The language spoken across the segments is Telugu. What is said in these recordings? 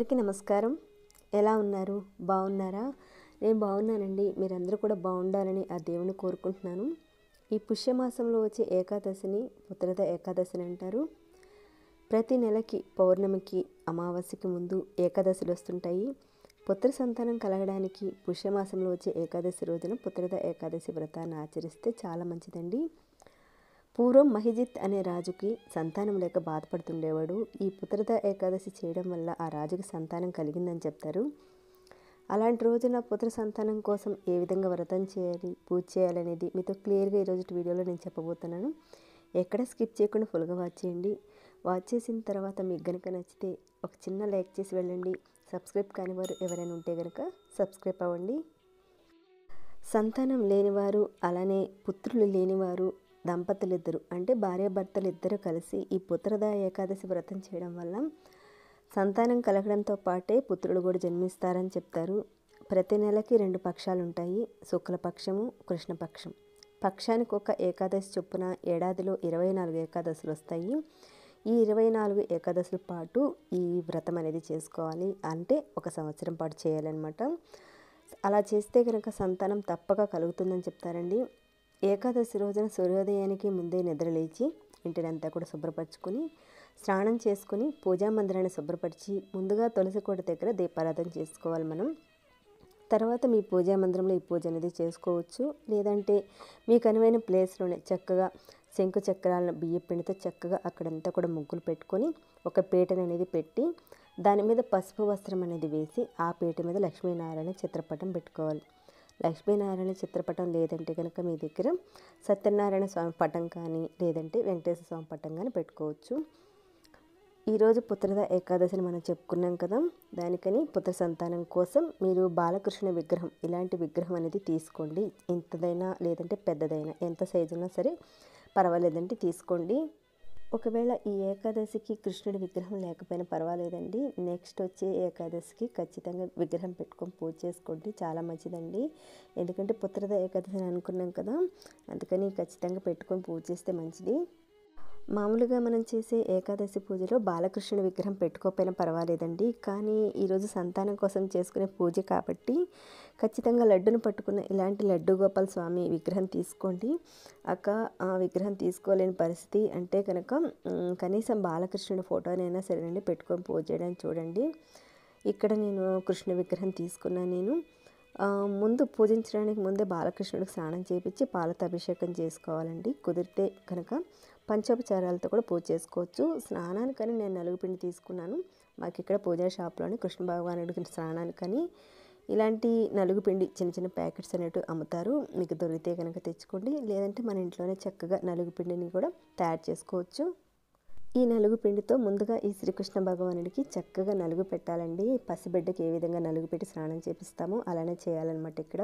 అందరికీ నమస్కారం ఎలా ఉన్నారు బాగున్నారా నేను బాగున్నానండి మీరందరూ కూడా బాగుండాలని ఆ దేవుని కోరుకుంటున్నాను ఈ పుష్యమాసంలో వచ్చే ఏకాదశిని పుత్రద ఏకాదశిని అంటారు ప్రతి నెలకి పౌర్ణమికి అమావాస్యకి ముందు ఏకాదశులు వస్తుంటాయి పుత్ర సంతానం కలగడానికి పుష్యమాసంలో వచ్చే ఏకాదశి రోజున పుత్రద ఏకాదశి వ్రతాన్ని ఆచరిస్తే చాలా మంచిదండి పూర్వం మహిజిత్ అనే రాజుకి సంతానం లేక బాధపడుతుండేవాడు ఈ పుత్రద ఏకాదశి చేయడం వల్ల ఆ రాజుకి సంతానం కలిగిందని చెప్తారు అలాంటి రోజున పుత్ర సంతానం కోసం ఏ విధంగా వ్రతం చేయాలి పూజ చేయాలనేది మీతో క్లియర్గా ఈరోజు వీడియోలో నేను చెప్పబోతున్నాను ఎక్కడ స్కిప్ చేయకుండా ఫుల్గా వాచ్ చేయండి వాచ్ చేసిన తర్వాత మీకు గనుక నచ్చితే ఒక చిన్న లైక్ చేసి వెళ్ళండి సబ్స్క్రైబ్ కాని వారు ఎవరైనా ఉంటే కనుక సబ్స్క్రైబ్ అవ్వండి సంతానం లేనివారు అలానే పుత్రులు లేనివారు దంపతులిద్దరు అంటే భార్యాభర్తలు ఇద్దరు కలిసి ఈ పుత్రద ఏకాదశి వ్రతం చేయడం వల్ల సంతానం కలగడంతో పాటే పుత్రుడు కూడా జన్మిస్తారని చెప్తారు ప్రతి నెలకి రెండు పక్షాలు ఉంటాయి శుక్లపక్షము కృష్ణపక్షం పక్షానికి ఒక ఏకాదశి చొప్పున ఏడాదిలో ఇరవై నాలుగు ఏకాదశులు వస్తాయి ఈ ఇరవై నాలుగు ఏకాదశుల పాటు ఈ వ్రతం అనేది చేసుకోవాలి అంటే ఒక సంవత్సరం పాటు చేయాలన్నమాట అలా చేస్తే కనుక సంతానం తప్పక కలుగుతుందని చెప్తారండి ఏకాదశి రోజున సూర్యోదయానికి ముందే నిద్రలేచి ఇంటినంతా కూడా శుభ్రపరచుకొని స్నానం చేసుకుని పూజా మందిరాన్ని శుభ్రపరిచి ముందుగా తులసి కోట దగ్గర దీపారాధన చేసుకోవాలి మనం తర్వాత మీ పూజా మందిరంలో ఈ పూజ అనేది చేసుకోవచ్చు లేదంటే మీకు అనువైన ప్లేస్లోనే చక్కగా శంకు చక్రాలను బియ్య పిండితో చక్కగా అక్కడంతా కూడా ముగ్గులు పెట్టుకొని ఒక పీటను అనేది పెట్టి దాని మీద పసుపు వస్త్రం అనేది వేసి ఆ పీట మీద లక్ష్మీనారాయణ చిత్రపటం పెట్టుకోవాలి లక్ష్మీనారాయణ చిత్రపటం లేదంటే కనుక మీ దగ్గర సత్యనారాయణ స్వామి పటం కానీ లేదంటే వెంకటేశ్వర స్వామి పటం కానీ పెట్టుకోవచ్చు ఈరోజు పుత్రద ఏకాదశిని మనం చెప్పుకున్నాం కదా దానికని పుత్ర సంతానం కోసం మీరు బాలకృష్ణ విగ్రహం ఇలాంటి విగ్రహం అనేది తీసుకోండి ఇంతదైనా లేదంటే పెద్దదైనా ఎంత సైజు ఉన్నా సరే పర్వాలేదండి తీసుకోండి ఒకవేళ ఈ ఏకాదశికి కృష్ణుడి విగ్రహం లేకపోయినా పర్వాలేదండి నెక్స్ట్ వచ్చే ఏకాదశికి ఖచ్చితంగా విగ్రహం పెట్టుకొని పూజ చేసుకోండి చాలా మంచిదండి ఎందుకంటే పుత్రద ఏకాదశి అనుకున్నాం కదా అందుకని ఖచ్చితంగా పెట్టుకొని పూజ చేస్తే మంచిది మామూలుగా మనం చేసే ఏకాదశి పూజలో బాలకృష్ణుడి విగ్రహం పెట్టుకోకపోయినా పర్వాలేదండి కానీ ఈరోజు సంతానం కోసం చేసుకునే పూజ కాబట్టి ఖచ్చితంగా లడ్డును పట్టుకున్న ఇలాంటి లడ్డు గోపాల స్వామి విగ్రహం తీసుకోండి అక్క ఆ విగ్రహం తీసుకోలేని పరిస్థితి అంటే కనుక కనీసం బాలకృష్ణుడి ఫోటోనైనా సరేనండి పెట్టుకొని పూజ చేయడానికి చూడండి ఇక్కడ నేను కృష్ణ విగ్రహం తీసుకున్నాను నేను ముందు పూజించడానికి ముందే బాలకృష్ణుడికి స్నానం చేయించి పాలతో అభిషేకం చేసుకోవాలండి కుదిరితే కనుక పంచోపచారాలతో కూడా పూజ చేసుకోవచ్చు స్నానానికని నేను నలుగుపిండి తీసుకున్నాను మాకు ఇక్కడ పూజా షాప్లోని కృష్ణ భగవానుడికి స్నానానికని ఇలాంటి నలుగుపిండి చిన్న చిన్న ప్యాకెట్స్ అనేవి అమ్ముతారు మీకు దొరికితే కనుక తెచ్చుకోండి లేదంటే మన ఇంట్లోనే చక్కగా నలుగుపిండిని కూడా తయారు చేసుకోవచ్చు ఈ నలుగు పిండితో ముందుగా ఈ శ్రీకృష్ణ భగవానుడికి చక్కగా నలుగు పెట్టాలండి పసిబిడ్డకి ఏ విధంగా నలుగు పెట్టి స్నానం చేపిస్తామో అలానే చేయాలన్నమాట ఇక్కడ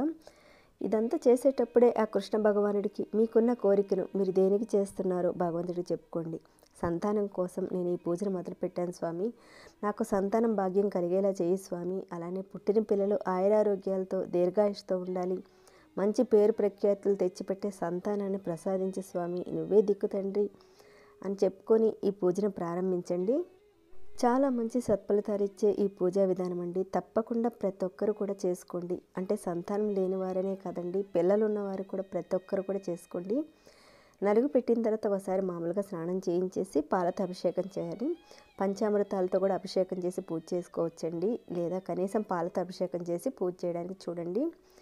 ఇదంతా చేసేటప్పుడే ఆ కృష్ణ భగవానుడికి మీకున్న కోరికను మీరు దేనికి చేస్తున్నారో భగవంతుడికి చెప్పుకోండి సంతానం కోసం నేను ఈ పూజను మొదలుపెట్టాను స్వామి నాకు సంతానం భాగ్యం కలిగేలా చేయి స్వామి అలానే పుట్టిన పిల్లలు ఆయురారోగ్యాలతో దీర్ఘాయుషతో ఉండాలి మంచి పేరు ప్రఖ్యాతులు తెచ్చిపెట్టే సంతానాన్ని ప్రసాదించే స్వామి నువ్వే దిక్కు తండ్రి అని చెప్పుకొని ఈ పూజను ప్రారంభించండి చాలా మంచి సత్ఫలితాలు ఇచ్చే ఈ పూజా విధానం అండి తప్పకుండా ప్రతి ఒక్కరు కూడా చేసుకోండి అంటే సంతానం లేని వారనే కాదండి పిల్లలు ఉన్నవారు కూడా ప్రతి ఒక్కరు కూడా చేసుకోండి నలుగు పెట్టిన తర్వాత ఒకసారి మామూలుగా స్నానం చేయించేసి పాలతో అభిషేకం చేయాలి పంచామృతాలతో కూడా అభిషేకం చేసి పూజ చేసుకోవచ్చండి లేదా కనీసం పాలతో అభిషేకం చేసి పూజ చేయడానికి చూడండి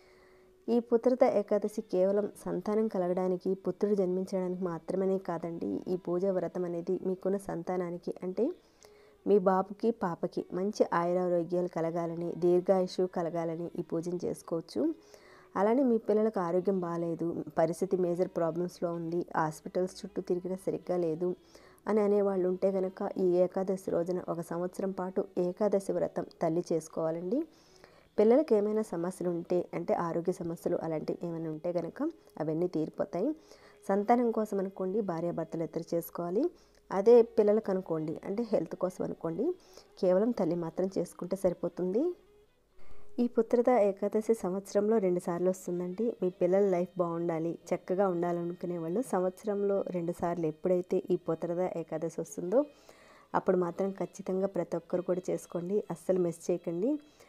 ఈ పుత్రత ఏకాదశి కేవలం సంతానం కలగడానికి పుత్రుడు జన్మించడానికి మాత్రమే కాదండి ఈ పూజ వ్రతం అనేది మీకున్న సంతానానికి అంటే మీ బాబుకి పాపకి మంచి ఆయురారోగ్యాలు కలగాలని దీర్ఘాయుషు కలగాలని ఈ పూజను చేసుకోవచ్చు అలానే మీ పిల్లలకు ఆరోగ్యం బాగాలేదు పరిస్థితి మేజర్ ప్రాబ్లమ్స్లో ఉంది హాస్పిటల్స్ చుట్టూ తిరిగిన సరిగ్గా లేదు అని అనేవాళ్ళు ఉంటే కనుక ఈ ఏకాదశి రోజున ఒక సంవత్సరం పాటు ఏకాదశి వ్రతం తల్లి చేసుకోవాలండి పిల్లలకి ఏమైనా సమస్యలు ఉంటే అంటే ఆరోగ్య సమస్యలు అలాంటివి ఏమైనా ఉంటే కనుక అవన్నీ తీరిపోతాయి సంతానం కోసం అనుకోండి భార్యాభర్తలు ఇద్దరు చేసుకోవాలి అదే పిల్లలకు అనుకోండి అంటే హెల్త్ కోసం అనుకోండి కేవలం తల్లి మాత్రం చేసుకుంటే సరిపోతుంది ఈ పుత్రద ఏకాదశి సంవత్సరంలో రెండు సార్లు వస్తుందండి మీ పిల్లల లైఫ్ బాగుండాలి చక్కగా ఉండాలనుకునే వాళ్ళు సంవత్సరంలో రెండు సార్లు ఎప్పుడైతే ఈ పుత్రద ఏకాదశి వస్తుందో అప్పుడు మాత్రం ఖచ్చితంగా ప్రతి ఒక్కరు కూడా చేసుకోండి అస్సలు మిస్ చేయకండి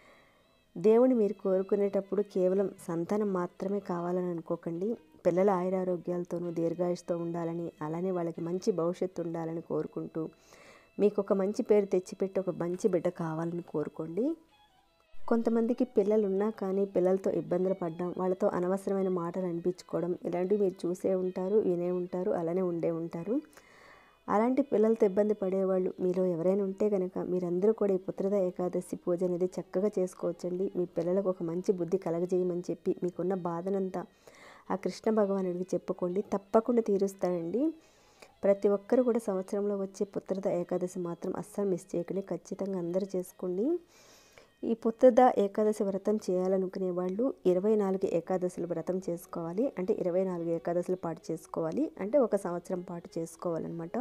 దేవుని మీరు కోరుకునేటప్పుడు కేవలం సంతానం మాత్రమే కావాలని అనుకోకండి పిల్లల ఆయురారోగ్యాలతోనూ దీర్ఘాయుషతో ఉండాలని అలానే వాళ్ళకి మంచి భవిష్యత్తు ఉండాలని కోరుకుంటూ మీకు ఒక మంచి పేరు తెచ్చిపెట్టి ఒక మంచి బిడ్డ కావాలని కోరుకోండి కొంతమందికి పిల్లలు ఉన్నా కానీ పిల్లలతో ఇబ్బందులు పడడం వాళ్ళతో అనవసరమైన మాటలు అనిపించుకోవడం ఇలాంటివి మీరు చూసే ఉంటారు వినే ఉంటారు అలానే ఉండే ఉంటారు అలాంటి పిల్లలతో ఇబ్బంది పడేవాళ్ళు మీలో ఎవరైనా ఉంటే కనుక మీరందరూ కూడా ఈ పుత్రద ఏకాదశి పూజ అనేది చక్కగా చేసుకోవచ్చండి మీ పిల్లలకు ఒక మంచి బుద్ధి కలగజేయమని చెప్పి మీకున్న బాధనంతా ఆ కృష్ణ భగవానుడికి చెప్పుకోండి తప్పకుండా తీరుస్తాడండి ప్రతి ఒక్కరు కూడా సంవత్సరంలో వచ్చే పుత్రద ఏకాదశి మాత్రం అస్సలు మిస్ చేయకండి ఖచ్చితంగా అందరూ చేసుకోండి ఈ పుత్రద ఏకాదశి వ్రతం చేయాలనుకునే వాళ్ళు ఇరవై నాలుగు ఏకాదశులు వ్రతం చేసుకోవాలి అంటే ఇరవై నాలుగు ఏకాదశుల పాటు చేసుకోవాలి అంటే ఒక సంవత్సరం పాటు చేసుకోవాలన్నమాట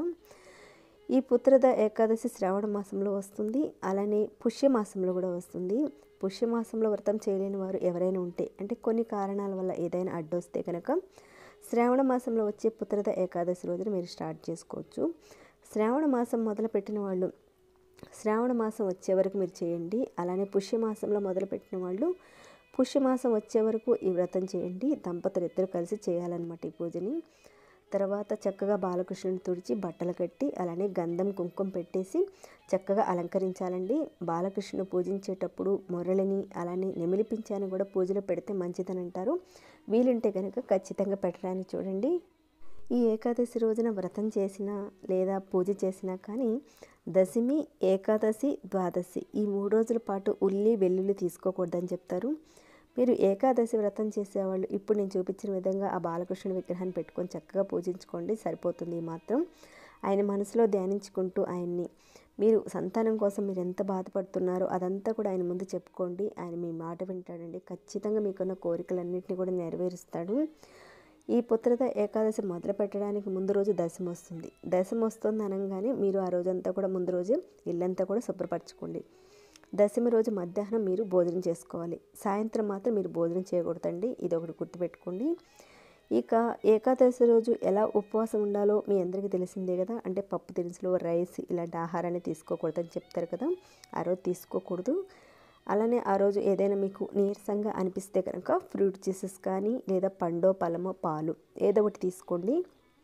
ఈ పుత్రద ఏకాదశి శ్రావణ మాసంలో వస్తుంది అలానే పుష్యమాసంలో కూడా వస్తుంది పుష్యమాసంలో వ్రతం చేయలేని వారు ఎవరైనా ఉంటే అంటే కొన్ని కారణాల వల్ల ఏదైనా అడ్డొస్తే కనుక శ్రావణ మాసంలో వచ్చే పుత్రద ఏకాదశి రోజున మీరు స్టార్ట్ చేసుకోవచ్చు శ్రావణ మాసం మొదలుపెట్టిన వాళ్ళు శ్రావణ మాసం వచ్చే వరకు మీరు చేయండి అలానే పుష్యమాసంలో మొదలుపెట్టిన వాళ్ళు పుష్యమాసం వచ్చే వరకు ఈ వ్రతం చేయండి దంపతులు ఇద్దరు కలిసి చేయాలన్నమాట ఈ పూజని తర్వాత చక్కగా బాలకృష్ణుని తుడిచి బట్టలు కట్టి అలానే గంధం కుంకుమ పెట్టేసి చక్కగా అలంకరించాలండి బాలకృష్ణుని పూజించేటప్పుడు మురళిని అలానే నెమిలిపించాని కూడా పూజలో పెడితే మంచిదని అంటారు వీలుంటే కనుక ఖచ్చితంగా పెట్టడానికి చూడండి ఈ ఏకాదశి రోజున వ్రతం చేసినా లేదా పూజ చేసినా కానీ దశమి ఏకాదశి ద్వాదశి ఈ మూడు రోజుల పాటు ఉల్లి వెల్లుల్లి తీసుకోకూడదని చెప్తారు మీరు ఏకాదశి వ్రతం చేసేవాళ్ళు ఇప్పుడు నేను చూపించిన విధంగా ఆ బాలకృష్ణుడి విగ్రహాన్ని పెట్టుకొని చక్కగా పూజించుకోండి సరిపోతుంది ఈ మాత్రం ఆయన మనసులో ధ్యానించుకుంటూ ఆయన్ని మీరు సంతానం కోసం మీరు ఎంత బాధపడుతున్నారో అదంతా కూడా ఆయన ముందు చెప్పుకోండి ఆయన మీ మాట వింటాడండి ఖచ్చితంగా మీకున్న కోరికలన్నింటినీ కూడా నెరవేరుస్తాడు ఈ పుత్రత ఏకాదశి మొదలు పెట్టడానికి ముందు రోజు దశమి వస్తుంది దశమి వస్తుంది అనగానే మీరు ఆ రోజంతా కూడా ముందు రోజు ఇల్లంతా కూడా శుభ్రపరచుకోండి దశమి రోజు మధ్యాహ్నం మీరు భోజనం చేసుకోవాలి సాయంత్రం మాత్రం మీరు భోజనం చేయకూడదండి ఇది ఒకటి గుర్తుపెట్టుకోండి ఇక ఏకాదశి రోజు ఎలా ఉపవాసం ఉండాలో మీ అందరికీ తెలిసిందే కదా అంటే పప్పు దినుసులు రైస్ ఇలాంటి ఆహారాన్ని తీసుకోకూడదని చెప్తారు కదా ఆ రోజు తీసుకోకూడదు అలానే ఆ రోజు ఏదైనా మీకు నీరసంగా అనిపిస్తే కనుక ఫ్రూట్ జ్యూసెస్ కానీ లేదా పండో పలమో పాలు ఏదో ఒకటి తీసుకోండి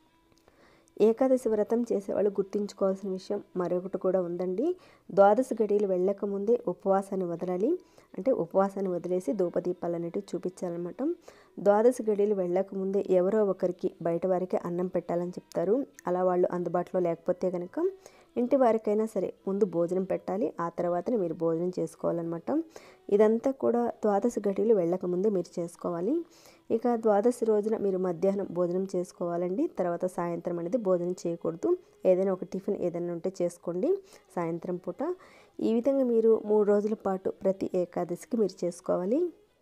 ఏకాదశి వ్రతం చేసేవాళ్ళు గుర్తుంచుకోవాల్సిన విషయం మరొకటి కూడా ఉందండి ద్వాదశ గడియలు వెళ్ళక ముందే ఉపవాసాన్ని వదలాలి అంటే ఉపవాసాన్ని వదిలేసి ధూపదీపాలు అనేటివి చూపించాలన్నమాట ద్వాదశ గడియలు వెళ్ళక ముందే ఎవరో ఒకరికి బయట వారికి అన్నం పెట్టాలని చెప్తారు అలా వాళ్ళు అందుబాటులో లేకపోతే కనుక ఇంటి వారికైనా సరే ముందు భోజనం పెట్టాలి ఆ తర్వాతనే మీరు భోజనం చేసుకోవాలన్నమాట ఇదంతా కూడా ద్వాదశ గడియలు వెళ్ళక ముందే మీరు చేసుకోవాలి ఇక ద్వాదశి రోజున మీరు మధ్యాహ్నం భోజనం చేసుకోవాలండి తర్వాత సాయంత్రం అనేది భోజనం చేయకూడదు ఏదైనా ఒక టిఫిన్ ఏదైనా ఉంటే చేసుకోండి సాయంత్రం పూట ఈ విధంగా మీరు మూడు రోజుల పాటు ప్రతి ఏకాదశికి మీరు చేసుకోవాలి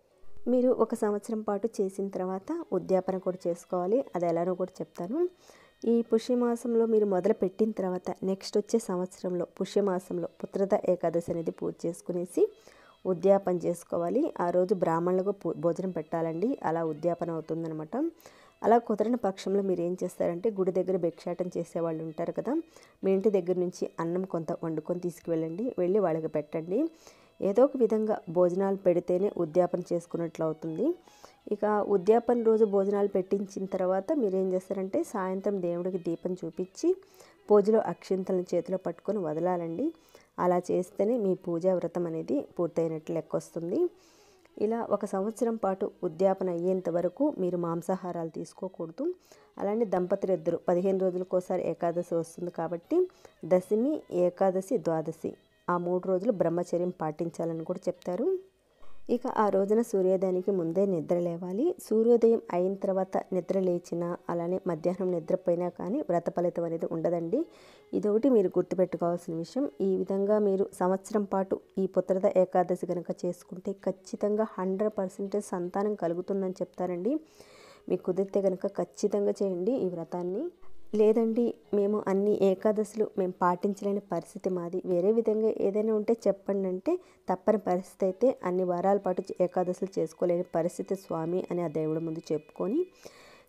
మీరు ఒక సంవత్సరం పాటు చేసిన తర్వాత ఉద్యాపన కూడా చేసుకోవాలి అది ఎలానో కూడా చెప్తాను ఈ పుష్యమాసంలో మీరు మొదలు పెట్టిన తర్వాత నెక్స్ట్ వచ్చే సంవత్సరంలో పుష్యమాసంలో పుత్రద ఏకాదశి అనేది పూజ చేసుకునేసి ఉద్యాపన చేసుకోవాలి ఆ రోజు బ్రాహ్మణులకు పూ భోజనం పెట్టాలండి అలా ఉద్యాపన అవుతుందనమాట అలా కుదరని పక్షంలో మీరు ఏం చేస్తారంటే గుడి దగ్గర భిక్షాటం చేసేవాళ్ళు ఉంటారు కదా మీ ఇంటి దగ్గర నుంచి అన్నం కొంత వండుకొని తీసుకువెళ్ళండి వెళ్ళి వాళ్ళకి పెట్టండి ఏదో ఒక విధంగా భోజనాలు పెడితేనే ఉద్యాపన చేసుకున్నట్లు అవుతుంది ఇక ఉద్యాపన రోజు భోజనాలు పెట్టించిన తర్వాత మీరు ఏం చేస్తారంటే సాయంత్రం దేవుడికి దీపం చూపించి పూజలో అక్షింతలను చేతిలో పట్టుకొని వదలాలండి అలా చేస్తేనే మీ పూజా వ్రతం అనేది పూర్తయినట్లు లెక్క వస్తుంది ఇలా ఒక సంవత్సరం పాటు ఉద్యాపన అయ్యేంత వరకు మీరు మాంసాహారాలు తీసుకోకూడదు అలానే దంపతులు ఇద్దరు పదిహేను రోజులకోసారి ఏకాదశి వస్తుంది కాబట్టి దశమి ఏకాదశి ద్వాదశి ఆ మూడు రోజులు బ్రహ్మచర్యం పాటించాలని కూడా చెప్తారు ఇక ఆ రోజున సూర్యోదయానికి ముందే నిద్ర లేవాలి సూర్యోదయం అయిన తర్వాత నిద్ర లేచినా అలానే మధ్యాహ్నం నిద్రపోయినా కానీ వ్రత ఫలితం అనేది ఉండదండి ఇదొకటి మీరు గుర్తుపెట్టుకోవాల్సిన విషయం ఈ విధంగా మీరు సంవత్సరం పాటు ఈ పుత్రద ఏకాదశి కనుక చేసుకుంటే ఖచ్చితంగా హండ్రెడ్ పర్సెంటేజ్ సంతానం కలుగుతుందని చెప్తారండి మీకు కుదిరితే కనుక ఖచ్చితంగా చేయండి ఈ వ్రతాన్ని లేదండి మేము అన్ని ఏకాదశులు మేము పాటించలేని పరిస్థితి మాది వేరే విధంగా ఏదైనా ఉంటే చెప్పండి అంటే తప్పని పరిస్థితి అయితే అన్ని వారాల పాటు ఏకాదశులు చేసుకోలేని పరిస్థితి స్వామి అని ఆ దేవుడి ముందు చెప్పుకొని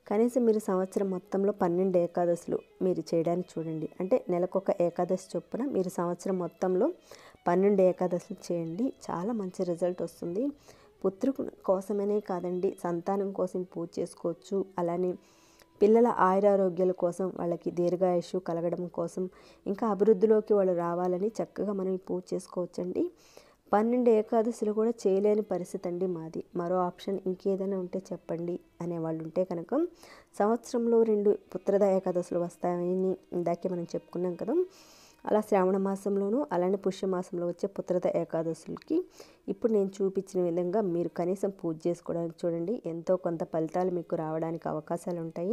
కనీసం మీరు సంవత్సరం మొత్తంలో పన్నెండు ఏకాదశులు మీరు చేయడానికి చూడండి అంటే నెలకొక ఏకాదశి చొప్పున మీరు సంవత్సరం మొత్తంలో పన్నెండు ఏకాదశులు చేయండి చాలా మంచి రిజల్ట్ వస్తుంది పుత్రుకు కోసమనే కాదండి సంతానం కోసం పూజ చేసుకోవచ్చు అలానే పిల్లల ఆయురారోగ్యాల కోసం వాళ్ళకి దీర్ఘాయుషు కలగడం కోసం ఇంకా అభివృద్ధిలోకి వాళ్ళు రావాలని చక్కగా మనం ఈ పూజ చేసుకోవచ్చండి పన్నెండు ఏకాదశులు కూడా చేయలేని పరిస్థితి అండి మాది మరో ఆప్షన్ ఇంకేదైనా ఉంటే చెప్పండి అనేవాళ్ళు ఉంటే కనుక సంవత్సరంలో రెండు పుత్రద ఏకాదశులు వస్తాయని ఇందాకే మనం చెప్పుకున్నాం కదా అలా శ్రావణ మాసంలోనూ అలానే పుష్యమాసంలో వచ్చే పుత్రద ఏకాదశులకి ఇప్పుడు నేను చూపించిన విధంగా మీరు కనీసం పూజ చేసుకోవడానికి చూడండి ఎంతో కొంత ఫలితాలు మీకు రావడానికి అవకాశాలు ఉంటాయి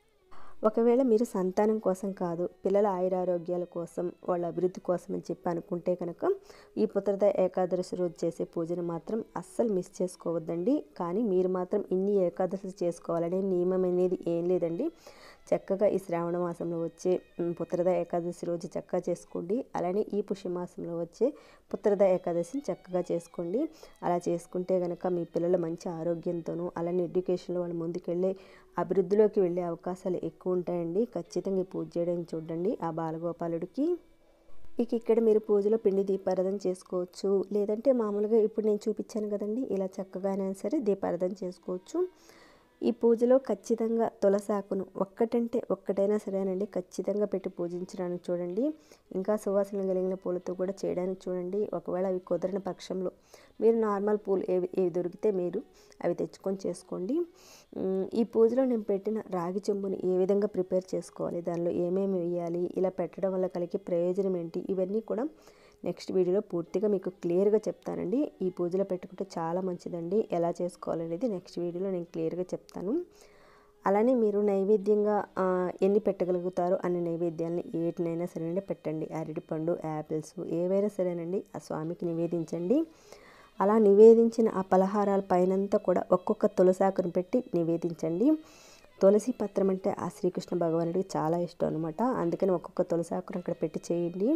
ఒకవేళ మీరు సంతానం కోసం కాదు పిల్లల ఆయురారోగ్యాల కోసం వాళ్ళ అభివృద్ధి కోసం అని చెప్పి అనుకుంటే కనుక ఈ పుత్రద ఏకాదశి రోజు చేసే పూజను మాత్రం అస్సలు మిస్ చేసుకోవద్దండి కానీ మీరు మాత్రం ఇన్ని ఏకాదశి చేసుకోవాలనే నియమం అనేది ఏం లేదండి చక్కగా ఈ శ్రావణ మాసంలో వచ్చే ఉమ్, పుత్రద ఏకాదశి రోజు చక్కగా చేసుకోండి అలానే ఈ పుష్యమాసంలో వచ్చే పుత్రద ఏకాదశిని చక్కగా చేసుకోండి అలా చేసుకుంటే కనుక మీ పిల్లలు మంచి ఆరోగ్యంతోనూ అలానే ఎడ్యుకేషన్లో వాళ్ళు ముందుకెళ్ళే అభివృద్ధిలోకి వెళ్ళే అవకాశాలు ఎక్కువ ఉంటాయండి ఖచ్చితంగా ఈ పూజ చేయడానికి చూడండి ఆ బాలగోపాలుడికి ఇక ఇక్కడ మీరు పూజలో పిండి దీపారాధన చేసుకోవచ్చు లేదంటే మామూలుగా ఇప్పుడు నేను చూపించాను కదండి ఇలా చక్కగానే సరే దీపారాధన చేసుకోవచ్చు ఈ పూజలో ఖచ్చితంగా తులసాకును ఒక్కటంటే ఒక్కటైనా సరేనండి ఖచ్చితంగా పెట్టి పూజించడానికి చూడండి ఇంకా సువాసన కలిగిన పూలతో కూడా చేయడానికి చూడండి ఒకవేళ అవి కుదరని పక్షంలో మీరు నార్మల్ పూలు ఏవి ఏవి దొరికితే మీరు అవి తెచ్చుకొని చేసుకోండి ఉమ్, ఈ పూజలో నేను పెట్టిన రాగి చెంబుని ఏ విధంగా ప్రిపేర్ చేసుకోవాలి దానిలో ఏమేమి వేయాలి ఇలా పెట్టడం వల్ల కలిగే ప్రయోజనం ఏంటి ఇవన్నీ కూడా నెక్స్ట్ వీడియోలో పూర్తిగా మీకు క్లియర్గా చెప్తానండి ఈ పూజలో పెట్టుకుంటే చాలా మంచిదండి ఎలా చేసుకోవాలనేది నెక్స్ట్ వీడియోలో నేను క్లియర్గా చెప్తాను అలానే మీరు నైవేద్యంగా ఆ, ఎన్ని పెట్టగలుగుతారో అన్ని నైవేద్యాలని ఏటినైనా సరేనండి పెట్టండి అరటిపండు యాపిల్స్ ఏవైనా సరేనండి ఆ స్వామికి నివేదించండి అలా నివేదించిన ఆ పలహారాల పైనంతా కూడా ఒక్కొక్క తులసాకును పెట్టి నివేదించండి తులసి పత్రం అంటే ఆ శ్రీకృష్ణ భగవానుడికి చాలా ఇష్టం అనమాట అందుకని ఒక్కొక్క తులసాకును అక్కడ పెట్టి చేయండి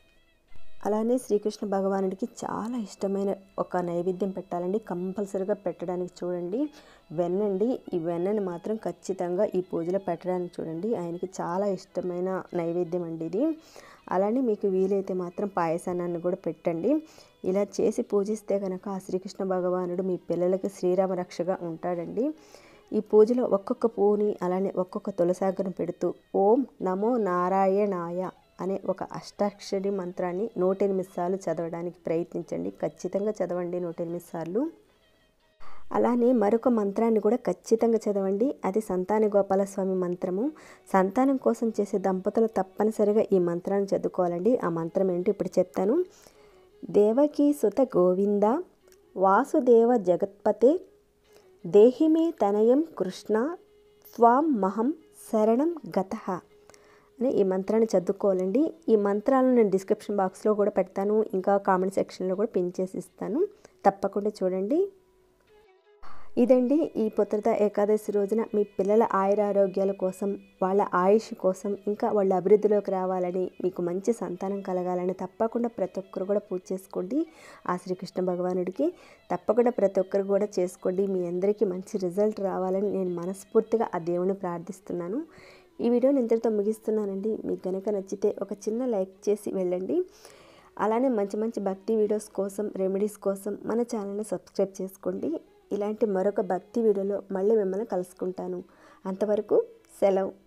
అలానే శ్రీకృష్ణ భగవానుడికి చాలా ఇష్టమైన ఒక నైవేద్యం పెట్టాలండి కంపల్సరీగా పెట్టడానికి చూడండి వెన్నండి ఈ వెన్నని మాత్రం ఖచ్చితంగా ఈ పూజలో పెట్టడానికి చూడండి ఆయనకి చాలా ఇష్టమైన నైవేద్యం అండి ఇది అలానే మీకు వీలైతే మాత్రం పాయసాన్ని కూడా పెట్టండి ఇలా చేసి పూజిస్తే కనుక ఆ శ్రీకృష్ణ భగవానుడు మీ పిల్లలకి శ్రీరామ రక్షగా ఉంటాడండి ఈ పూజలో ఒక్కొక్క పువ్వుని అలానే ఒక్కొక్క తులసాగరం పెడుతూ ఓం నమో నారాయణాయ అనే ఒక అష్టాక్షరి మంత్రాన్ని నూట ఎనిమిది సార్లు చదవడానికి ప్రయత్నించండి ఖచ్చితంగా చదవండి నూట ఎనిమిది సార్లు అలానే మరొక మంత్రాన్ని కూడా ఖచ్చితంగా చదవండి అది సంతాన గోపాలస్వామి మంత్రము సంతానం కోసం చేసే దంపతులు తప్పనిసరిగా ఈ మంత్రాన్ని చదువుకోవాలండి ఆ మంత్రం ఏంటి ఇప్పుడు చెప్తాను దేవకీ సుత గోవింద వాసుదేవ జగత్పతే దేహిమే తనయం కృష్ణ త్వాం మహం శరణం గతః అని ఈ మంత్రాన్ని చదువుకోవాలండి ఈ మంత్రాలను నేను డిస్క్రిప్షన్ బాక్స్లో కూడా పెడతాను ఇంకా కామెంట్ సెక్షన్లో కూడా పిన్ చేసి ఇస్తాను తప్పకుండా చూడండి ఇదండి ఈ పుత్రత ఏకాదశి రోజున మీ పిల్లల ఆయురారోగ్యాల కోసం వాళ్ళ ఆయుష్ కోసం ఇంకా వాళ్ళ అభివృద్ధిలోకి రావాలని మీకు మంచి సంతానం కలగాలని తప్పకుండా ప్రతి ఒక్కరు కూడా పూజ చేసుకోండి ఆ శ్రీకృష్ణ భగవానుడికి తప్పకుండా ప్రతి ఒక్కరు కూడా చేసుకోండి మీ అందరికీ మంచి రిజల్ట్ రావాలని నేను మనస్ఫూర్తిగా ఆ దేవుని ప్రార్థిస్తున్నాను ఈ వీడియోని ఇంతటితో ముగిస్తున్నానండి మీకు కనుక నచ్చితే ఒక చిన్న లైక్ చేసి వెళ్ళండి అలానే మంచి మంచి భక్తి వీడియోస్ కోసం రెమెడీస్ కోసం మన ఛానల్ని సబ్స్క్రైబ్ చేసుకోండి ఇలాంటి మరొక భక్తి వీడియోలో మళ్ళీ మిమ్మల్ని కలుసుకుంటాను అంతవరకు సెలవు